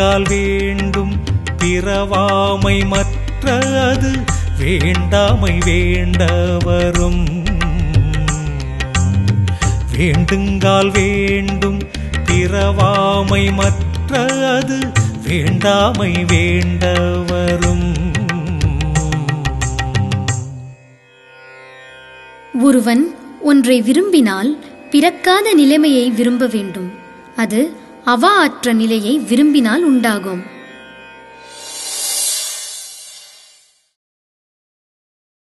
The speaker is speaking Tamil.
வேண்டுங்கால் வேண்டும் பிறவாமை மற்ற அது வேண்டாமை வேண்ட வரும் வேண்டுங்கால் வேண்டும் பிறவாமை மற்ற அது வேண்டாமை வேண்ட வரும் ஒருவன் ஒன்றை விரும்பினால் பிறக்காத நிலைமையை விரும்ப வேண்டும் அது அவா அற்ற நிலையை விரும்பினால் உண்டாகும்